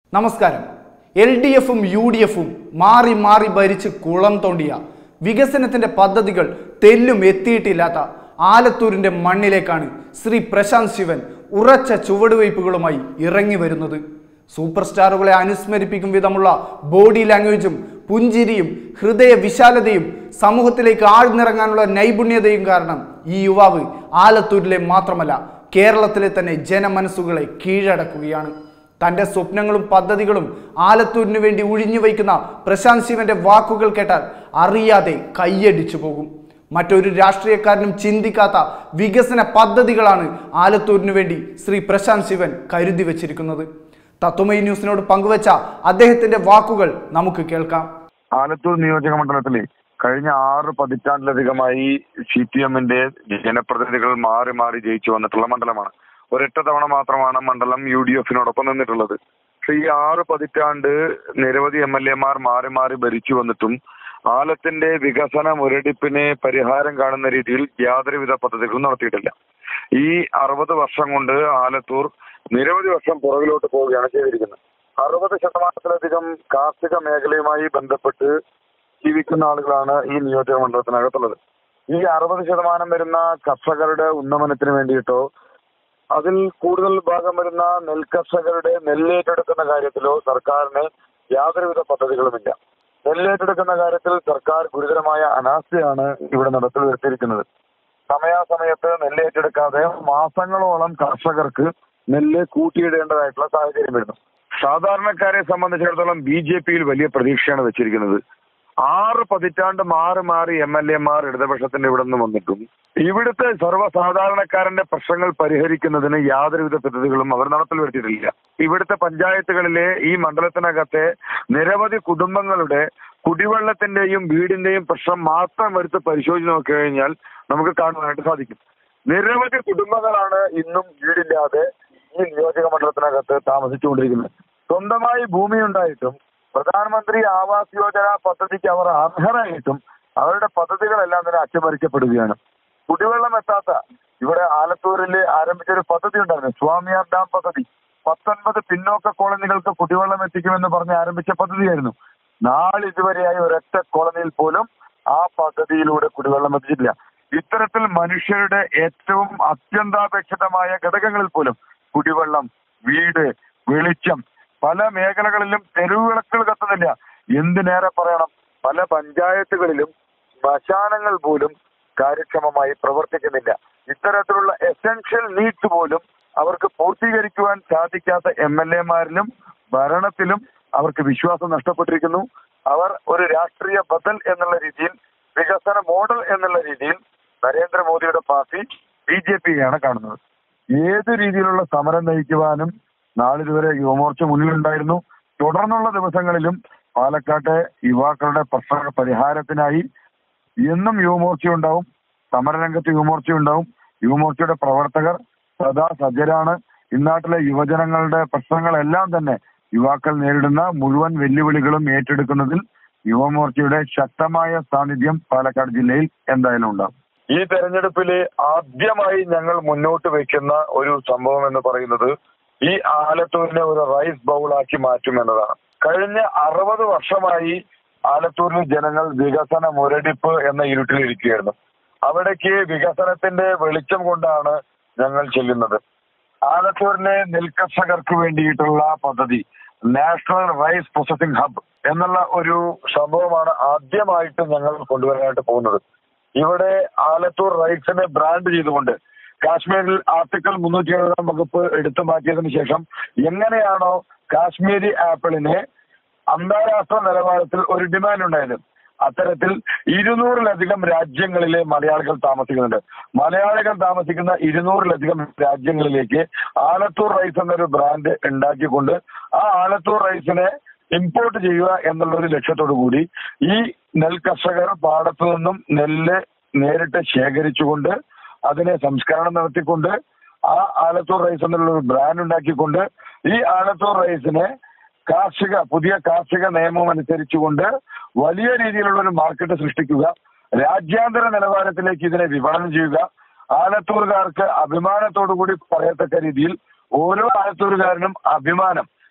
നമസ്കാരം L D എഫും U D എഫും മാറി മാറി ഭരിച്ച് കുളം തോണ്ടിയ വികസനത്തിന്റെ പദ്ധതികൾ തെല്ലും എത്തിയിട്ടില്ലാത്ത ആലത്തൂരിന്റെ മണ്ണിലേക്കാണ് ശ്രീ പ്രശാന്ത് ശിവൻ ഉറച്ച ചുവടുവയ്പ്പുകളുമായി ഇറങ്ങി വരുന്നത് സൂപ്പർ സ്റ്റാറുകളെ അനുസ്മരിപ്പിക്കും വിധമുള്ള ബോഡി ലാംഗ്വേജും പുഞ്ചിരിയും ഹൃദയ വിശാലതയും സമൂഹത്തിലേക്ക് ആഴ്ന്നിറങ്ങാനുള്ള നൈപുണ്യതയും കാരണം ഈ യുവാവ് ആലത്തൂരിലെ മാത്രമല്ല കേരളത്തിലെ തന്നെ ജനമനസ്സുകളെ കീഴടക്കുകയാണ് തന്റെ സ്വപ്നങ്ങളും പദ്ധതികളും ആലത്തൂരിന് വേണ്ടി ഉഴിഞ്ഞു വയ്ക്കുന്ന പ്രശാന്ത് ശിവന്റെ വാക്കുകൾ കേട്ടാൽ അറിയാതെ കയ്യടിച്ചു പോകും മറ്റൊരു രാഷ്ട്രീയക്കാരനും ചിന്തിക്കാത്ത വികസന പദ്ധതികളാണ് ആലത്തൂരിന് വേണ്ടി ശ്രീ പ്രശാന്ത് ശിവൻ കരുതി വച്ചിരിക്കുന്നത് തത്വമയി ന്യൂസിനോട് പങ്കുവച്ച അദ്ദേഹത്തിന്റെ വാക്കുകൾ നമുക്ക് കേൾക്കാം ആലത്തൂർ നിയോജക മണ്ഡലത്തില് കഴിഞ്ഞ ആറ് പതിറ്റാണ്ടിലധികമായി സി പി എമ്മിന്റെ ജനപ്രതിനിധികൾ മാറി മാറി ജയിച്ചു വന്നിട്ടുള്ള മണ്ഡലമാണ് ഒരൊറ്റ തവണ മാത്രമാണ് മണ്ഡലം യു ഡി എഫിനോടൊപ്പം നിന്നിട്ടുള്ളത് പക്ഷെ ഈ ആറ് പതിറ്റാണ്ട് നിരവധി എം എൽ എമാർ മാറി മാറി ഭരിച്ചു വന്നിട്ടും ആലത്തിന്റെ വികസന മുരടിപ്പിന് പരിഹാരം കാണുന്ന രീതിയിൽ യാതൊരുവിധ പദ്ധതികളും നടത്തിയിട്ടില്ല ഈ അറുപത് വർഷം കൊണ്ട് ആലത്തൂർ നിരവധി വർഷം പുറകിലോട്ട് പോവുകയാണ് ചെയ്തിരിക്കുന്നത് അറുപത് ശതമാനത്തിലധികം കാർഷിക മേഖലയുമായി ബന്ധപ്പെട്ട് ജീവിക്കുന്ന ആളുകളാണ് ഈ നിയോജക മണ്ഡലത്തിനകത്തുള്ളത് ഈ അറുപത് ശതമാനം വരുന്ന കർഷകരുടെ ഉന്നമനത്തിന് വേണ്ടിയിട്ടോ അതിൽ കൂടുതൽ ഭാഗം വരുന്ന നെൽകർഷകരുടെ നെല്ലേറ്റെടുക്കുന്ന കാര്യത്തിലോ സർക്കാരിന് യാതൊരുവിധ പദ്ധതികളുമില്ല നെല്ലേറ്റെടുക്കുന്ന കാര്യത്തിൽ സർക്കാർ ഗുരുതരമായ അനാസ്ഥയാണ് ഇവിടെ നടപ്പിൽ വരുത്തിയിരിക്കുന്നത് സമയാസമയത്ത് നെല്ലേറ്റെടുക്കാതെ മാസങ്ങളോളം കർഷകർക്ക് നെല്ല് കൂട്ടിയിടേണ്ടതായിട്ടുള്ള സാഹചര്യം വരുന്നു സാധാരണക്കാരെ സംബന്ധിച്ചിടത്തോളം ബി ജെ പിയിൽ വലിയ പ്രതീക്ഷയാണ് വെച്ചിരിക്കുന്നത് ആറ് പതിറ്റാണ്ട് മാറി മാറി എം എൽ എമാർ ഇടതുപക്ഷത്തിന്റെ ഇവിടെ നിന്ന് വന്നിട്ടും ഇവിടുത്തെ സർവ്വസാധാരണക്കാരന്റെ പ്രശ്നങ്ങൾ പരിഹരിക്കുന്നതിന് യാതൊരുവിധ പദ്ധതികളും അവർ നടപ്പിൽ വരുത്തിയിട്ടില്ല ഇവിടുത്തെ പഞ്ചായത്തുകളിലെ ഈ മണ്ഡലത്തിനകത്തെ നിരവധി കുടുംബങ്ങളുടെ കുടിവെള്ളത്തിന്റെയും വീടിന്റെയും പ്രശ്നം മാത്രം എടുത്ത് പരിശോധിച്ച് നോക്കി കഴിഞ്ഞാൽ നമുക്ക് കാണുവാനായിട്ട് സാധിക്കും നിരവധി കുടുംബങ്ങളാണ് ഇന്നും വീടില്ലാതെ ഈ നിയോജക മണ്ഡലത്തിനകത്ത് താമസിച്ചുകൊണ്ടിരിക്കുന്നത് സ്വന്തമായി ഭൂമി ഉണ്ടായിട്ടും പ്രധാനമന്ത്രി ആവാസ് യോജന പദ്ധതിക്ക് അവർ അർഹരായിട്ടും അവരുടെ പദ്ധതികളെല്ലാം തന്നെ അട്ടിമറിക്കപ്പെടുകയാണ് കുടിവെള്ളം എത്താത്ത ഇവിടെ ആലത്തൂരിൽ ആരംഭിച്ച ഒരു പദ്ധതി ഉണ്ടായിരുന്നു സ്വാമിയാർ ഡാം പദ്ധതി പത്തൊൻപത് പിന്നോക്ക കോളനികൾക്ക് കുടിവെള്ളം എത്തിക്കുമെന്ന് പറഞ്ഞ് ആരംഭിച്ച പദ്ധതിയായിരുന്നു നാളിതുവരെയായി ഒരൊറ്റ കോളനിയിൽ പോലും ആ പദ്ധതിയിലൂടെ കുടിവെള്ളം എത്തിച്ചിട്ടില്ല ഇത്തരത്തിൽ മനുഷ്യരുടെ ഏറ്റവും അത്യന്താപേക്ഷിതമായ ഘടകങ്ങളിൽ പോലും കുടിവെള്ളം വീട് വെളിച്ചം പല മേഖലകളിലും തെരുവിളക്കുകൾ കത്തുന്നില്ല എന്തിനേറെ പറയണം പല പഞ്ചായത്തുകളിലും ശ്മശാനങ്ങൾ പോലും കാര്യക്ഷമമായി പ്രവർത്തിക്കുന്നില്ല ഇത്തരത്തിലുള്ള എസെൻഷ്യൽ നീഡ്സ് പോലും അവർക്ക് പൂർത്തീകരിക്കുവാൻ സാധിക്കാത്ത എം എൽ എമാരിലും ഭരണത്തിലും അവർക്ക് വിശ്വാസം നഷ്ടപ്പെട്ടിരിക്കുന്നു അവർ ഒരു രാഷ്ട്രീയ ബദൽ എന്നുള്ള രീതിയിൽ വികസന മോഡൽ എന്നുള്ള രീതിയിൽ നരേന്ദ്രമോദിയുടെ പാർട്ടി ബി ജെ പിയെയാണ് കാണുന്നത് ഏത് രീതിയിലുള്ള സമരം നയിക്കുവാനും നാളിതുവരെ യുവമോർച്ച മുന്നിലുണ്ടായിരുന്നു തുടർന്നുള്ള ദിവസങ്ങളിലും പാലക്കാട്ടെ യുവാക്കളുടെ പ്രശ്ന പരിഹാരത്തിനായി എന്നും യുവമോർച്ച ഉണ്ടാവും സമരരംഗത്ത് യുവമോർച്ച ഉണ്ടാവും യുവമോർച്ചയുടെ പ്രവർത്തകർ സദാ സജ്ജരാണ് ഇന്നാട്ടിലെ യുവജനങ്ങളുടെ പ്രശ്നങ്ങളെല്ലാം തന്നെ യുവാക്കൾ നേരിടുന്ന മുഴുവൻ വെല്ലുവിളികളും ഏറ്റെടുക്കുന്നതിൽ യുവമോർച്ചയുടെ ശക്തമായ സാന്നിധ്യം പാലക്കാട് ജില്ലയിൽ എന്തായാലും ഉണ്ടാവും ഈ തെരഞ്ഞെടുപ്പിൽ ആദ്യമായി ഞങ്ങൾ മുന്നോട്ട് വെക്കുന്ന ഒരു സംഭവം എന്ന് പറയുന്നത് ഈ ആലത്തൂരിനെ ഒരു റൈസ് ബൗളാക്കി മാറ്റും എന്നതാണ് കഴിഞ്ഞ അറുപത് വർഷമായി ആലത്തൂരിൽ ജനങ്ങൾ വികസന മുരടിപ്പ് എന്ന ഇരുട്ടിലിരിക്കുകയായിരുന്നു അവിടേക്ക് വികസനത്തിന്റെ വെളിച്ചം കൊണ്ടാണ് ഞങ്ങൾ ചെല്ലുന്നത് ആലത്തൂരിലെ നെൽകർഷകർക്ക് വേണ്ടിയിട്ടുള്ള പദ്ധതി നാഷണൽ റൈസ് പ്രോസസിംഗ് ഹബ് എന്നുള്ള ഒരു സംഭവമാണ് ആദ്യമായിട്ട് ഞങ്ങൾ കൊണ്ടുവരാനായിട്ട് പോകുന്നത് ഇവിടെ ആലത്തൂർ റൈസിനെ ബ്രാൻഡ് ചെയ്തുകൊണ്ട് കാശ്മീരിൽ ആർട്ടിക്കിൾ മുന്നൂറ്റി എഴുപതാം വകുപ്പ് എടുത്തു മാറ്റിയതിനു ശേഷം എങ്ങനെയാണോ കാശ്മീരി ആപ്പിളിന് അന്താരാഷ്ട്ര നിലവാരത്തിൽ ഒരു ഡിമാൻഡ് ഉണ്ടായത് അത്തരത്തിൽ ഇരുന്നൂറിലധികം രാജ്യങ്ങളിലെ മലയാളികൾ താമസിക്കുന്നുണ്ട് മലയാളികൾ താമസിക്കുന്ന ഇരുന്നൂറിലധികം രാജ്യങ്ങളിലേക്ക് ആലത്തൂർ റൈസ് എന്നൊരു ബ്രാൻഡ് ഉണ്ടാക്കിക്കൊണ്ട് ആ ആലത്തൂർ റൈസിനെ ഇമ്പോർട്ട് ചെയ്യുക എന്നുള്ള ഒരു ലക്ഷ്യത്തോടു കൂടി ഈ നെൽ കർഷകർ പാടത്തു നിന്നും നെല്ല് നേരിട്ട് ശേഖരിച്ചുകൊണ്ട് അതിനെ സംസ്കരണം നടത്തിക്കൊണ്ട് ആ ആലത്തൂർ റൈസ് എന്നുള്ള ഒരു ബ്രാൻഡ് ഉണ്ടാക്കിക്കൊണ്ട് ഈ ആലത്തൂർ റൈസിനെ കാർഷിക പുതിയ കാർഷിക നിയമം അനുസരിച്ചുകൊണ്ട് വലിയ രീതിയിലുള്ള ഒരു മാർക്കറ്റ് സൃഷ്ടിക്കുക രാജ്യാന്തര നിലവാരത്തിലേക്ക് ഇതിനെ വിപണനം ചെയ്യുക ആലത്തൂർകാർക്ക് അഭിമാനത്തോടു കൂടി പറയത്തക്ക രീതിയിൽ ഓരോ ആലത്തൂരുകാരനും അഭിമാനം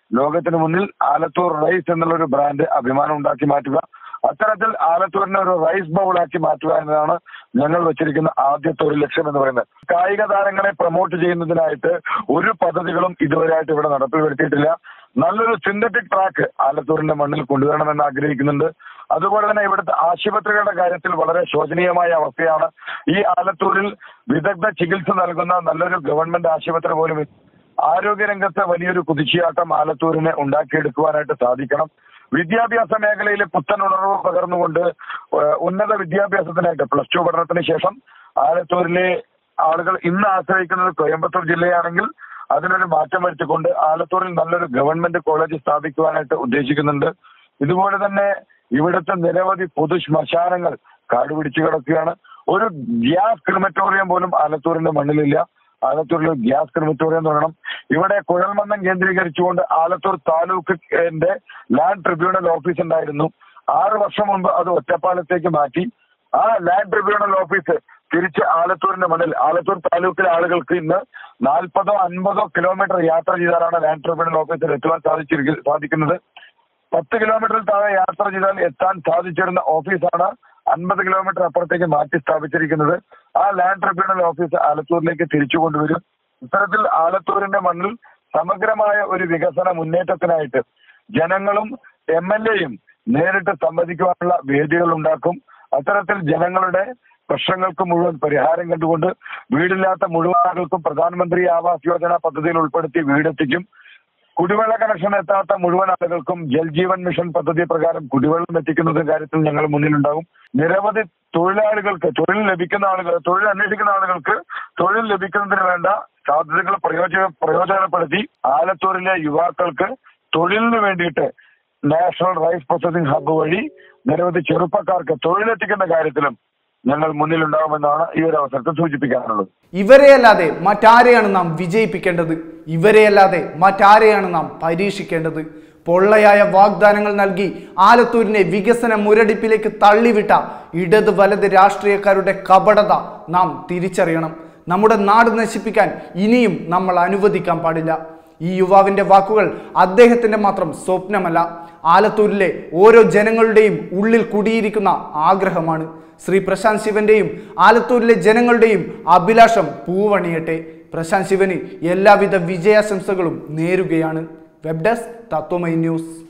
ലോകത്തിന് മുന്നിൽ ആലത്തൂർ റൈസ് എന്നുള്ള ഒരു ബ്രാൻഡ് അഭിമാനം ഉണ്ടാക്കി മാറ്റുക അത്തരത്തിൽ ആലത്തൂരിനെ ഒരു റൈസ് ബൗളാക്കി മാറ്റുക എന്നതാണ് ഞങ്ങൾ വെച്ചിരിക്കുന്ന ആദ്യത്തെ ഒരു ലക്ഷ്യം എന്ന് പറയുന്നത് കായിക താരങ്ങളെ പ്രൊമോട്ട് ചെയ്യുന്നതിനായിട്ട് ഒരു പദ്ധതികളും ഇതുവരെയായിട്ട് ഇവിടെ നടപ്പിൽ വരുത്തിയിട്ടില്ല നല്ലൊരു സിന്തറ്റിക് ട്രാക്ക് ആലത്തൂരിന്റെ മണ്ണിൽ കൊണ്ടുവരണമെന്ന് ആഗ്രഹിക്കുന്നുണ്ട് അതുപോലെ തന്നെ ഇവിടുത്തെ ആശുപത്രികളുടെ കാര്യത്തിൽ വളരെ ശോചനീയമായ അവസ്ഥയാണ് ഈ ആലത്തൂരിൽ വിദഗ്ധ ചികിത്സ നൽകുന്ന നല്ലൊരു ഗവൺമെന്റ് ആശുപത്രി പോലും ഇല്ല. ആരോഗ്യരംഗത്ത് വലിയൊരു കുതിച്ചുചാട്ടം ആലത്തൂരിനെ ഉണ്ടാക്കിയെടുക്കുവാനായിട്ട് സാധിക്കണം വിദ്യാഭ്യാസ മേഖലയിൽ പുത്തൻ ഉണർവ് പകർന്നുകൊണ്ട് ഏഹ്, ഉന്നത വിദ്യാഭ്യാസത്തിനായിട്ട് പ്ലസ് ടു പഠനത്തിന് ശേഷം ആലത്തൂരിലെ ആളുകൾ ഇന്ന് ആശ്രയിക്കുന്നത് കോയമ്പത്തൂർ ജില്ലയാണെങ്കിൽ അതിനൊരു മാറ്റം വരുത്തിക്കൊണ്ട് ആലത്തൂരിൽ നല്ലൊരു ഗവൺമെന്റ് കോളേജ് സ്ഥാപിക്കുവാനായിട്ട് ഉദ്ദേശിക്കുന്നുണ്ട് ഇതുപോലെ തന്നെ ഇവിടുത്തെ നിരവധി പൊതു ശ്മശാനങ്ങൾ കാടുപിടിച്ചു കിടക്കുകയാണ് ഒരു ഗ്യാസ് ക്രിമറ്റോറിയം പോലും ആലത്തൂരിന്റെ മണ്ണിലില്ല ആലത്തൂരിൽ ഒരു ഗ്യാസ് ക്രിമറ്റോറിയം തുടങ്ങണം ഇവിടെ കുഴൽമന്നം കേന്ദ്രീകരിച്ചുകൊണ്ട് ആലത്തൂർ താലൂക്കിന്റെ ലാൻഡ് ട്രിബ്യൂണൽ ഓഫീസ് ഉണ്ടായിരുന്നു ആറ് വർഷം മുമ്പ് അത് ഒറ്റപ്പാലത്തേക്ക് മാറ്റി ആ ലാൻഡ് ട്രിബ്യൂണൽ ഓഫീസ് തിരിച്ച് ആലത്തൂരിന്റെ മണ്ണിൽ ആലത്തൂർ താലൂക്കിലെ ആളുകൾക്ക് ഇന്ന് നാൽപ്പതോ അൻപതോ കിലോമീറ്റർ യാത്ര ചെയ്താലാണ് ലാൻഡ് ട്രിബ്യൂണൽ ഓഫീസിൽ എത്തുവാൻ സാധിച്ചിരിക്ക സാധിക്കുന്നത് പത്ത് കിലോമീറ്ററിൽ താഴെ യാത്ര ചെയ്താൽ എത്താൻ സാധിച്ചിരുന്ന ഓഫീസാണ് അൻപത് കിലോമീറ്റർ അപ്പുറത്തേക്ക് മാറ്റി സ്ഥാപിച്ചിരിക്കുന്നത് ആ ലാൻഡ് ട്രിബ്യൂണൽ ഓഫീസ് ആലത്തൂരിലേക്ക് തിരിച്ചു കൊണ്ടുവരും ഇത്തരത്തിൽ ആലത്തൂരിന്റെ മണ്ണിൽ സമഗ്രമായ ഒരു വികസന മുന്നേറ്റത്തിനായിട്ട് ജനങ്ങളും എം എൽ എയും നേരിട്ട് സംവദിക്കുവാനുള്ള വേദികൾ ഉണ്ടാക്കും അത്തരത്തിൽ ജനങ്ങളുടെ പ്രശ്നങ്ങൾക്ക് മുഴുവൻ പരിഹാരം കണ്ടുകൊണ്ട് വീടില്ലാത്ത മുഴുവൻ ആളുകൾക്കും പ്രധാനമന്ത്രി ആവാസ് യോജന പദ്ധതിയിൽ ഉൾപ്പെടുത്തി വീടെത്തിക്കും കുടിവെള്ള കണക്ഷൻ എത്താത്ത മുഴുവൻ ആളുകൾക്കും ജൽജീവൻ മിഷൻ പദ്ധതി പ്രകാരം കുടിവെള്ളം എത്തിക്കുന്ന കാര്യത്തിൽ ഞങ്ങൾ മുന്നിലുണ്ടാകും നിരവധി തൊഴിലാളികൾക്ക് തൊഴിൽ ലഭിക്കുന്ന ആളുകൾ തൊഴിൽ അന്വേഷിക്കുന്ന ആളുകൾക്ക് തൊഴിൽ ലഭിക്കുന്നതിന് വേണ്ട സാധ്യതകൾ പ്രയോജന പ്രയോജനപ്പെടുത്തി ആലത്തൂരിലെ യുവാക്കൾക്ക് തൊഴിലിന് വേണ്ടിയിട്ട് നാഷണൽ റൈസ് പ്രോസസിംഗ് ഹബ്ബ് വഴി നിരവധി ചെറുപ്പക്കാർക്ക് തൊഴിലെത്തിക്കുന്ന കാര്യത്തിലും ഞങ്ങൾ മുന്നിലുണ്ടാകുമെന്നാണ് ഈ ഒരു അവസരത്തിൽ സൂചിപ്പിക്കാനുള്ളത് ഇവരെയല്ലാതെ മറ്റാരെയാണ് നാം വിജയിപ്പിക്കേണ്ടത് ഇവരെയല്ലാതെ മറ്റാരെയാണ് നാം പരീക്ഷിക്കേണ്ടത് പൊള്ളയായ വാഗ്ദാനങ്ങൾ നൽകി ആലത്തൂരിനെ വികസന മുരടിപ്പിലേക്ക് തള്ളിവിട്ട ഇടത് വലത് രാഷ്ട്രീയക്കാരുടെ കപടത നാം തിരിച്ചറിയണം നമ്മുടെ നാട് നശിപ്പിക്കാൻ ഇനിയും നമ്മൾ അനുവദിക്കാൻ പാടില്ല ഈ യുവാവിന്റെ വാക്കുകൾ അദ്ദേഹത്തിന്റെ മാത്രം സ്വപ്നമല്ല ആലത്തൂരിലെ ഓരോ ജനങ്ങളുടെയും ഉള്ളിൽ കുടിയിരിക്കുന്ന ആഗ്രഹമാണ് ശ്രീ പ്രശാന്ത് ശിവന്റെയും ആലത്തൂരിലെ ജനങ്ങളുടെയും അഭിലാഷം പൂവണിയട്ടെ പ്രശാന്ത് ശിവന് എല്ലാവിധ വിജയാശംസകളും നേരുകയാണ് വെബ് ഡെസ്ക് തത്വമൈ ന്യൂസ്